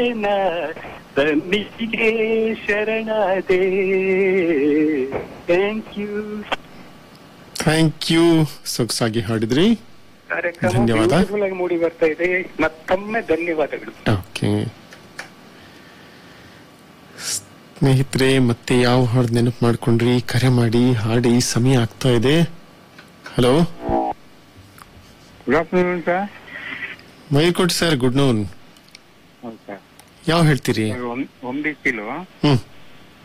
ತನ್ನಿಗೆ ಶರಣಾದೆ thank you thank you ಸೊಗಸಾಗಿ ಹಾಡಿದ್ರಿ ಕಾರ್ಯಕ್ರಮ ಧನ್ಯವಾದ. ಬ್ಯೂಟಿಫುಲ್ ಆಗಿ ಮೂಡಿ ಬರ್ತಾ ಇದೆ ಮತ್ತೊಮ್ಮೆ ಧನ್ಯವಾದಗಳು ಓಕೆ ಸ್ನೇಹಿತರೆ ಮತ್ತೆ ಯಾವ ಹಾಡು ನೆನಪು ಮಾಡ್ಕೊಂಡ್ರಿ ಕರೆ ಮಾಡಿ ಹಾಡಿ ಸಮಯ ಆಗ್ತಾ ಇದೆ ಹಲೋ ಗುಡ್ ಆಫ್ಟರ್ನೂನ್ ಸರ್ ಮೈಕೋಟ್ ಸರ್ ಗುಡ್ ನೂನ್ ಹೌದು ಸರ್ ಯಾವ ಹೇಳ್ತೀರಿ ಒಂದು ಕಿಲೋ ಹ್ಮ್